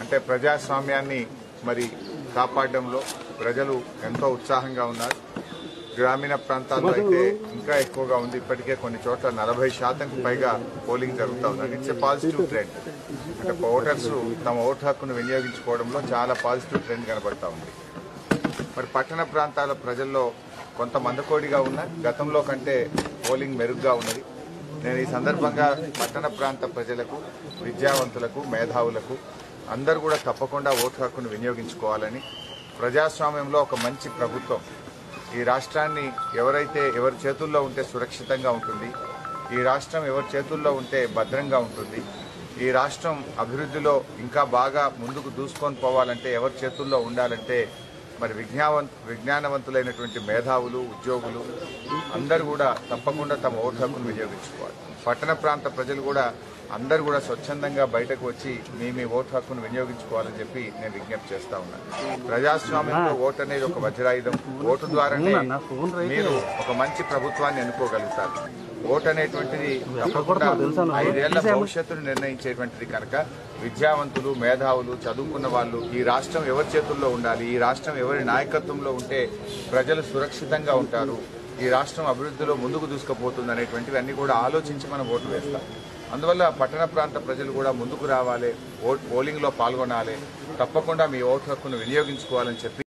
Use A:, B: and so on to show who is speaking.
A: అంటే ప్రజాస్వామ్యాన్ని మరి కాపాడడంలో ప్రజలు ఎంతో ఉత్సాహంగా ఉన్నారు గ్రామీణ ప్రాంతాల్లో అయితే ఇంకా ఎక్కువగా ఉంది ఇప్పటికే కొన్ని చోట్ల నలభై శాతంకి పైగా పోలింగ్ జరుగుతూ ఉంది ఇట్స్ ఎ పాజిటివ్ ట్రెండ్ అంటే ఓటర్స్ తమ ఓటు హక్కును వినియోగించుకోవడంలో చాలా పాజిటివ్ ట్రెండ్ కనబడతా ఉంది మరి పట్టణ ప్రాంతాల ప్రజల్లో కొంత మందకోడిగా ఉన్న గతంలో కంటే పోలింగ్ మెరుగ్గా ఉన్నది నేను ఈ సందర్భంగా పట్టణ ప్రాంత ప్రజలకు విద్యావంతులకు మేధావులకు అందరూ కూడా తప్పకుండా ఓటు హక్కును వినియోగించుకోవాలని ప్రజాస్వామ్యంలో ఒక మంచి ప్రభుత్వం ఈ రాష్ట్రాన్ని ఎవరైతే ఎవరి చేతుల్లో ఉంటే సురక్షితంగా ఉంటుంది ఈ రాష్ట్రం ఎవరి చేతుల్లో ఉంటే భద్రంగా ఉంటుంది ఈ రాష్ట్రం అభివృద్ధిలో ఇంకా బాగా ముందుకు దూసుకొని పోవాలంటే ఎవరి చేతుల్లో ఉండాలంటే మరి విజ్ఞావంత విజ్ఞానవంతులైనటువంటి మేధావులు ఉద్యోగులు అందరూ కూడా తప్పకుండా తమ ఓటు హక్కును వినియోగించుకోవాలి పట్టణ ప్రాంత ప్రజలు కూడా అందరూ కూడా స్వచ్ఛందంగా బయటకు వచ్చి మీ మీ ఓటు హక్కును వినియోగించుకోవాలని చెప్పి నేను విజ్ఞప్తి చేస్తా ఉన్నాను ప్రజాస్వామ్యంలో ఓటు అనేది ఒక వజ్రాయుధం ఓటు ద్వారానే మీరు ఒక మంచి ప్రభుత్వాన్ని ఎన్నుకోగలుగుతారు ఓటు అనేటువంటిది తప్పకుండా ఐదేళ్ల భవిష్యత్తును నిర్ణయించేటువంటిది కనుక విద్యావంతులు మేధావులు చదువుకున్న వాళ్ళు ఈ రాష్ట్రం ఎవరి చేతుల్లో ఉండాలి ఈ రాష్ట్రం ఎవరి నాయకత్వంలో ఉంటే ప్రజలు సురక్షితంగా ఉంటారు ఈ రాష్ట్రం అభివృద్ధిలో ముందుకు దూసుకుపోతుంది అనేటువంటివి అన్ని కూడా ఆలోచించి మనం ఓటు వేస్తాం అందువల్ల పట్టణ ప్రాంత ప్రజలు కూడా ముందుకు రావాలి ఓట్ పోలింగ్లో పాల్గొనాలి తప్పకుండా మీ ఓటు హక్కును వినియోగించుకోవాలని చెప్పి